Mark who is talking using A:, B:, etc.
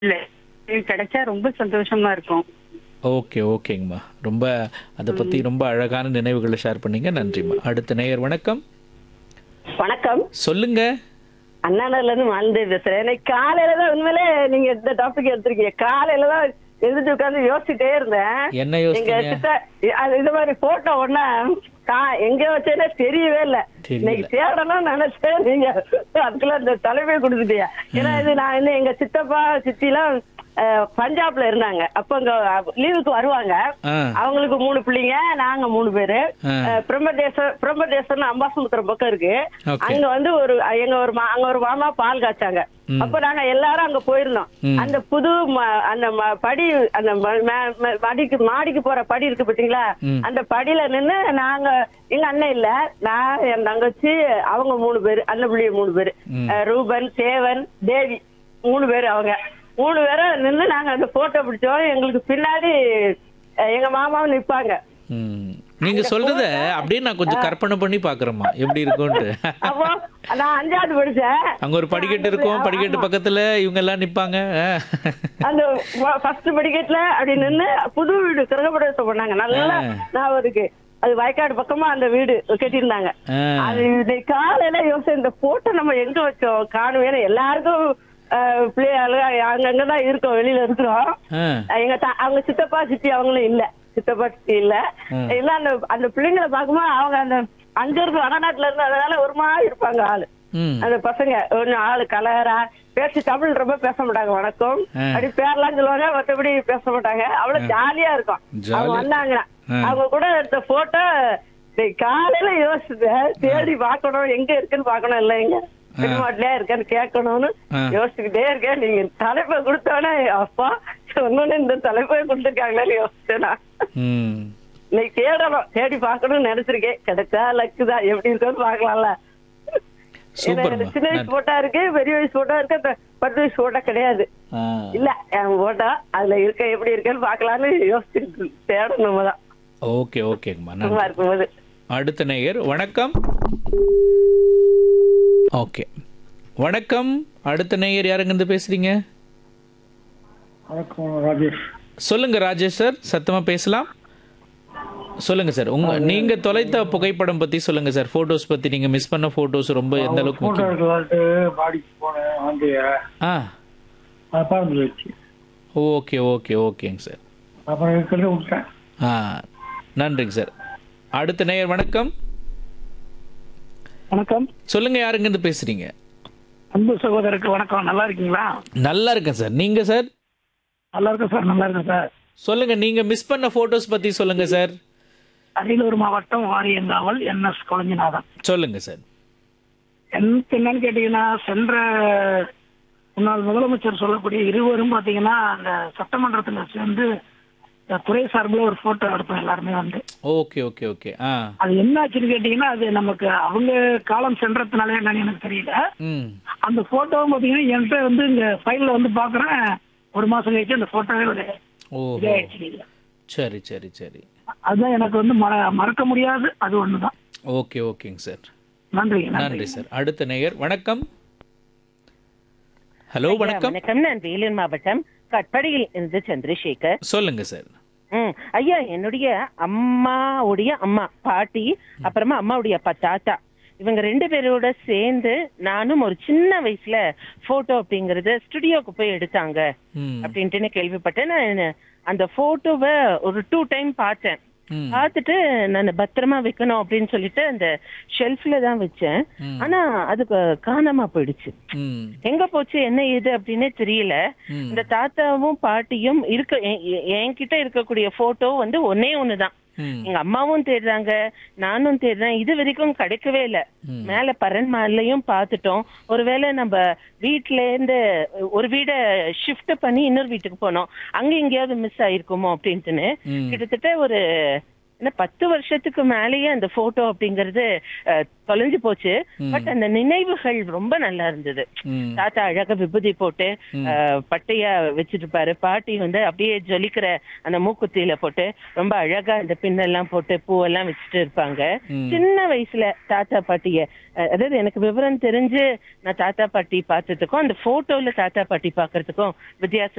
A: இல்ல இது கிடைச்சா ரொம்ப சந்தோஷமா இருக்கும்
B: ஓகே ஓகேங்கம்மா ரொம்ப அதை பற்றி ரொம்ப அழகான நினைவுகளை ஷேர் பண்ணீங்க நன்றிம்மா அடுத்த நேயர் வணக்கம்
C: வணக்கம்
B: சொல்லுங்க
C: அண்ணாநகர்ல இருந்து மாலந்தே பேசுறேன் எனக்கு காலையில தான் உண்மையிலே நீங்க இந்த டாபிக் எடுத்திருக்கீங்க காலையில தான் எழுந்திட்டு உட்கார்ந்து யோசிச்சுட்டே இருந்தேன்
B: என்ன
C: எங்க
B: யோசிச்சீங்க
C: சித்த அது இது மாதிரி போட்டோ ஒண்ணா கா எங்க வச்சேனே தெரியவே இல்ல
B: தெரியல.
C: இன்னைக்கு தேடணும் நினைச்சேன் நீங்க அதுக்குள்ள இந்த தலைமை கொடுத்துட்டியா ஏன்னா இது நான் இன்னும் எங்க சித்தப்பா சித்திலாம் அஹ், பஞ்சாப்ல இருந்தாங்க அப்ப அங்க லீவுக்கு வருவாங்க
B: ஆ
C: அவங்களுக்கு மூணு பிள்ளைங்க நாங்க மூணு பேரு
B: ஆ.
C: அஹ், பிரம்மதேசம் பிரம்மதேசம் அம்பாசமுத்திரம் பக்கம் இருக்கு
B: Okay.
C: அங்க வந்து ஒரு எங்க ஒரு மா- அங்க ஒரு மாமா பால் காய்ச்சாங்க
B: ம்.
C: அப்ப நாங்க எல்லாரும் அங்க போயிருந்தோம்
B: ம்.
C: அந்த புது ம- அந்த ம- படி அந்த ம- ம- ம- மடிக்கு மாடிக்கு போற படி இருக்கு பாத்தீங்களா
B: ம்.
C: அந்த படியில நின்னு நாங்க எங்க அண்ணன் இல்ல நான் என் தங்கச்சி அவங்க மூணு பேரு அண்ணன் பிள்ளைய மூணு பேரு
B: ம்.
C: அஹ், ரூபன் சேவன் தேவி மூணு பேரு அவங்க மூணு பேரும் நின்னு நாங்க அந்த போட்டோ பிடிச்சோம் எங்களுக்கு பின்னாடி அஹ், எங்க மாமாவும் நிப்பாங்க
B: ம் நீங்க சொல்றத அப்படியே நான் கொஞ்சம் கற்பனை பண்ணி பாக்குறேம்மா எப்படி இருக்கும்ட்டு
C: அப்போ நான் அஞ்சாவது படிச்சேன்
B: அங்க ஒரு படிக்கட்டு இருக்கும் படிக்கட்டு பக்கத்துல இவங்க எல்லாம் நிப்பாங்க ஆ.
C: அந்த ஃபர்ஸ்ட் படிக்கட்டுல அப்படி நின்னு புது வீடு கிரகப்பிரவேசம் பண்ணாங்க நல்லா
B: ஆ.
C: நான் இருக்கு அது வயக்காடு பக்கமா அந்த வீடு கட்டியிருந்தாங்க
B: ஆ.
C: அது இன்னைக்கு காலையில யோசிச்சு இந்த போட்டோ நம்ம எங்க வச்சோம் காணுவேன் எல்லாருக்கும் அஹ், பிள்ளையாளு அங்கங்கதான் இருக்கோம் வெளியில இருக்கிறோம்
B: ஆ.
C: எங்க தா- அவங்க சித்தப்பா சித்தி அவங்களும் இல்ல சித்தப்பா சித்தி இல்ல
B: ம்.
C: இல்ல அந்த அந்த பிள்ளைங்களை பார்க்கும்போது அவங்க அந்த அங்க இருந்து வடநாட்டுல இருந்து அதனால ஒரு மாதிரி இருப்பாங்க ஆளு
B: ம்
C: அந்த பசங்க கொஞ்சம் ஆளு கலரா பேசி தமிழ் ரொம்ப பேச மாட்டாங்க வணக்கம்
B: ஆ.
C: அப்படி பேர்லாம் சொல்லுவாங்க மத்தபடி பேச மாட்டாங்க அவ்வளவு ஜாலியா இருக்கும்
B: ஜாலியா.
C: அவங்க வந்தாங்கன்னா
B: ஆ.
C: அவங்க கூட எடுத்த போட்டோ காலையில யோசிச்சேன் தேடி பார்க்கணும் எங்க இருக்குன்னு பார்க்கணும் இல்லைங்க பெருமாட்டிலே இருக்கேன்னு கேட்கணும்னு
B: ஆ.
C: யோசிச்சுக்கிட்டே இருக்கேன் நீங்க தலைப்பை கொடுத்தோன்னே அப்பா சொன்னோன்னு இந்த தலைப்பை கொடுத்துருக்காங்களேன்னு யோசிச்சேன் நான்.
B: ம்
C: இன்னைக்கு தேடணும் தேடி பார்க்கணும்னு நினைச்சிருக்கேன் கிடைச்சா லக்கு தான் எப்படி இருக்குன்னு பார்க்கலாம்ல ஏன்னா
B: சூப்பர்மா
C: எனக்கு சின்ன வயசு போட்டோ இருக்கு பெரிய வயசு போட்டோ இருக்கு அந்த பத்து வயசு போட்டோ கிடையாது
B: ஆ
C: இல்ல என் போட்டோ அதுல இருக்க எப்படி இருக்குன்னு பாக்கலாம்னு யோசிச்சுட்டு தேடணும் நம்ம தான்
B: ஓகே ஓகேங்கம்மா
C: சும்மா
B: நன்றி
C: இருக்கும்போது
B: அடுத்த நேயர் வணக்கம் ஓகே வணக்கம் அடுத்த நேயர் யாருங்க இருந்து பேசுறீங்க
D: வணக்கம் ராஜேஷ்
B: சொல்லுங்க ராஜேஷ் சார் சத்தமா பேசலாம் சொல்லுங்க சார் உங்க நீங்க தொலைத்த புகைப்படம் பத்தி சொல்லுங்க சார் போட்டோஸ் பத்தி நீங்க மிஸ் பண்ண போட்டோஸ் ரொம்ப எந்த அளவுக்கு
D: போட்டோ
B: முக்கியம்
D: எடுக்கலான்ட்டு பாடிக்கு போனேன் ஆந்தைய
B: ஆ
D: அப்புறம் போயிடுச்சு
B: ஓகே ஓகே ஓகேங்க சார்
D: அப்புறம் இருக்கிறத விட்டேன்
B: ஆ நன்றிங்க சார் அடுத்த நேயர் வணக்கம்
E: வணக்கம்
B: சொல்லுங்க யாருங்க இருந்து பேசுறீங்க
E: அன்பு சகோதரருக்கு வணக்கம் நல்லா இருக்கீங்களா
B: நல்லா இருக்கேன் சார் நீங்க சார்
E: நல்லா இருக்கேன் சார் நல்லா இருக்கேன் சார்
B: சொல்லுங்க நீங்க மிஸ் பண்ண போட்டோஸ் பத்தி சொல்லுங்க சார்
E: அரியலூர் மாவட்டம் வாரியங்காவல் என் எஸ் கொளஞ்சிநாதன்
B: சொல்லுங்க சார்
E: எனக்கு என்னன்னு கேட்டீங்கன்னா சென்ற முன்னாள் முதலமைச்சர் சொல்லக்கூடிய இருவரும் பாத்தீங்கன்னா அந்த சட்டமன்றத்துல சேர்ந்து இந்த துறை சார்பில் ஒரு போட்டோ எடுப்போம் எல்லாருமே வந்து
B: ஓகே ஓகே ஓகே ஆ
E: அது என்ன ஆச்சுன்னு கேட்டீங்கன்னா அது நமக்கு அவங்க காலம் சென்றதுனால என்னன்னு எனக்கு தெரியல
B: ம்
E: அந்த போட்டோவும் பாத்தீங்கன்னா என்கிட்ட வந்து இங்க ஃபைல்ல வந்து பாக்குறேன் ஒரு மாசம் கழிச்சு அந்த போட்டோவே ஒரு
B: ஓஹோ
E: இதாயிடுச்சு
B: சரி சரி சரி
E: அதுதான் எனக்கு வந்து மற- மறக்க முடியாது அது ஒண்ணுதான்
B: ஓகே ஓகேங்க சார்
E: நன்றி
B: நன்றி சார் அடுத்த நேயர் வணக்கம் ஹலோ வணக்கம்
F: வணக்கம் நான் வேலூர் மாவட்டம் கட்படியில் இருந்து சந்திரசேகர்
B: சொல்லுங்க சார்
F: ம் ஐயா என்னுடைய அம்மாவுடைய அம்மா பாட்டி அப்புறமா அம்மாவுடைய அப்பா தாத்தா இவங்க ரெண்டு பேரோட சேர்ந்து நானும் ஒரு சின்ன வயசுல போட்டோ அப்படிங்கறது ஸ்டுடியோக்கு போய் எடுத்தாங்க
B: ம்
F: அப்படின்ட்டு கேள்விப்பட்டேன் நான் அந்த போட்டோவை ஒரு டூ டைம் பார்த்தேன்
B: ம்
F: பார்த்துட்டு நான் பத்திரமா வைக்கணும் அப்படின்னு சொல்லிட்டு அந்த ஷெல்ஃப்ல தான் வச்சேன்
B: ம்.
F: ஆனா அது க- காணாம போயிடுச்சு
B: ம்
F: எங்க போச்சு என்ன ஏது அப்படின்னே தெரியல
B: ம்.
F: இந்த தாத்தாவும் பாட்டியும் இருக்க எ- எ- என்கிட்ட இருக்கக்கூடிய போட்டோ வந்து ஒன்னே ஒண்ணுதான்
B: ம்
F: எங்க அம்மாவும் தேடுறாங்க நானும் தேடுறேன் இது வரைக்கும் கிடைக்கவே இல்ல
B: ம்.
F: மேல பரன் மாலையும் பார்த்துட்டோம் ஒருவேளை நம்ம வீட்ல இருந்து ஒரு வீட ஷிஃப்ட் பண்ணி இன்னொரு வீட்டுக்கு போனோம் அங்க எங்கேயாவது மிஸ் ஆயிருக்குமோ அப்படின்ட்டுன்னு
B: ம்.
F: கிட்டத்தட்ட ஒரு என்ன பத்து வருஷத்துக்கு மேலேயே அந்த போட்டோ அப்படிங்கறது அஹ், தொலைஞ்சு போச்சு
B: ம்.
F: பட் அந்த நினைவுகள் ரொம்ப நல்லா இருந்தது
B: ம்
F: தாத்தா அழகா விபூதி போட்டு
B: ம்.
F: அஹ், பட்டையா வச்சிட்டு இருப்பாரு பாட்டி வந்து அப்படியே ஜொலிக்கிற அந்த மூக்குத்தியில போட்டு ரொம்ப அழகா இந்த பின்னெல்லாம் போட்டு பூவெல்லாம் வச்சுட்டு இருப்பாங்க
B: ம்.
F: சின்ன வயசுல தாத்தா பாட்டிய அஹ், அதாவது எனக்கு விவரம் தெரிஞ்சு நான் தாத்தா பாட்டி பார்த்ததுக்கும் அந்த போட்டோல தாத்தா பாட்டி பாக்குறதுக்கும் வித்தியாசம்